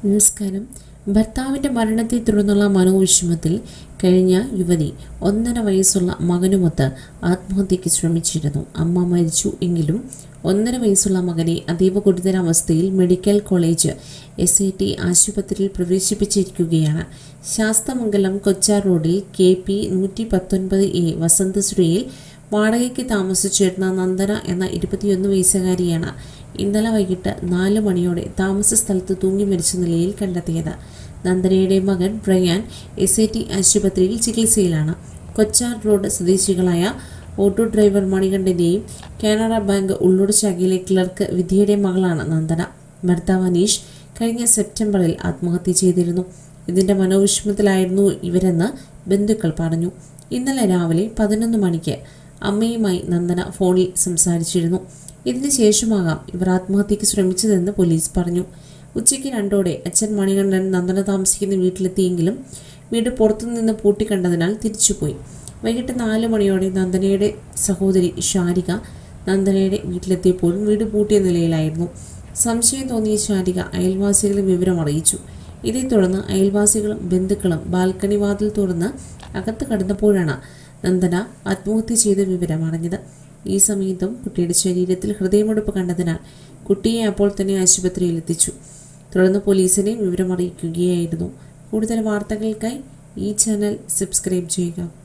നമസ്കാരം ഭർത്താവിൻ്റെ മരണത്തെ തുടർന്നുള്ള മനോവിഷമത്തിൽ കഴിഞ്ഞ യുവതി ഒന്നര വയസ്സുള്ള മകനുമൊത്ത് ആത്മഹത്യയ്ക്ക് ശ്രമിച്ചിരുന്നു അമ്മ മരിച്ചു എങ്കിലും ഒന്നര വയസ്സുള്ള മകനെ അതീവ ഗുരുതരാവസ്ഥയിൽ medical college S I T ആശുപത്രിയിൽ പ്രവേശിപ്പിച്ചിരിക്കുകയാണ് ശാസ്തമംഗലം കൊച്ചാർ റോഡിൽ കെ പി നൂറ്റി പത്തൊൻപത് എ വസന്തശ്രീയിൽ വാടകയ്ക്ക് താമസിച്ചിരുന്ന നന്ദന എന്ന ഇരുപത്തിയൊന്ന് വയസ്സുകാരിയാണ് ഇന്നലെ വൈകിട്ട് നാല് മണിയോടെ താമസ സ്ഥലത്ത് തൂങ്ങി മരിച്ച നിലയിൽ കണ്ടെത്തിയത് നന്ദനയുടെ മകൻ ബ്രയാൻ എസ് ഐ ടി ആശുപത്രിയിൽ ചികിത്സയിലാണ് കൊച്ചാർ റോഡ് സ്വദേശികളായ ഓട്ടോ ഡ്രൈവർ മണികണ്ഠന്റെയും കാനറ ബാങ്ക് ഉള്ളൂർ ശാഖയിലെ ക്ലർക്ക് വിധിയുടെ മകളാണ് നന്ദന ഭർത്താവ് അനീഷ് കഴിഞ്ഞ സെപ്റ്റംബറിൽ ആത്മഹത്യ ചെയ്തിരുന്നു ഇതിന്റെ മനോവിഷമത്തിലായിരുന്നു ഇവരെന്ന് ബന്ധുക്കൾ പറഞ്ഞു ഇന്നലെ രാവിലെ പതിനൊന്ന് മണിക്ക് അമ്മയുമായി നന്ദന ഫോണിൽ സംസാരിച്ചിരുന്നു ഇതിന് ശേഷമാകാം ഇവർ ആത്മഹത്യയ്ക്ക് ശ്രമിച്ചതെന്ന് പോലീസ് പറഞ്ഞു ഉച്ചയ്ക്ക് രണ്ടോടെ അച്ഛൻ മണികണ്ഠൻ നന്ദന താമസിക്കുന്ന വീട്ടിലെത്തിയെങ്കിലും വീട് പുറത്തുനിന്ന് പൂട്ടിക്കണ്ടതിനാൽ തിരിച്ചുപോയി വൈകിട്ട് നാല് മണിയോടെ നന്ദനയുടെ സഹോദരി ഷാരിക നന്ദനയുടെ വീട്ടിലെത്തിയപ്പോഴും വീട് പൂട്ടിയ നിലയിലായിരുന്നു സംശയം തോന്നിയ ഷാരിക അയൽവാസികളെ വിവരം അറിയിച്ചു ഇതേ തുടർന്ന് അയൽവാസികളും ബന്ധുക്കളും ബാൽക്കണി വാതിൽ തുറന്ന് അകത്ത് കടന്നപ്പോഴാണ് നന്ദന ആത്മഹത്യ ചെയ്ത വിവരം അറിഞ്ഞത് ഈ സമയത്തും കുട്ടിയുടെ ശരീരത്തിൽ ഹൃദയമുടുപ്പ് കണ്ടതിനാൽ കുട്ടിയെ അപ്പോൾ തന്നെ ആശുപത്രിയിൽ എത്തിച്ചു തുടർന്ന് പോലീസിനെ വിവരം അറിയിക്കുകയായിരുന്നു കൂടുതൽ വാർത്തകൾക്കായി ഈ ചാനൽ സബ്സ്ക്രൈബ് ചെയ്യുക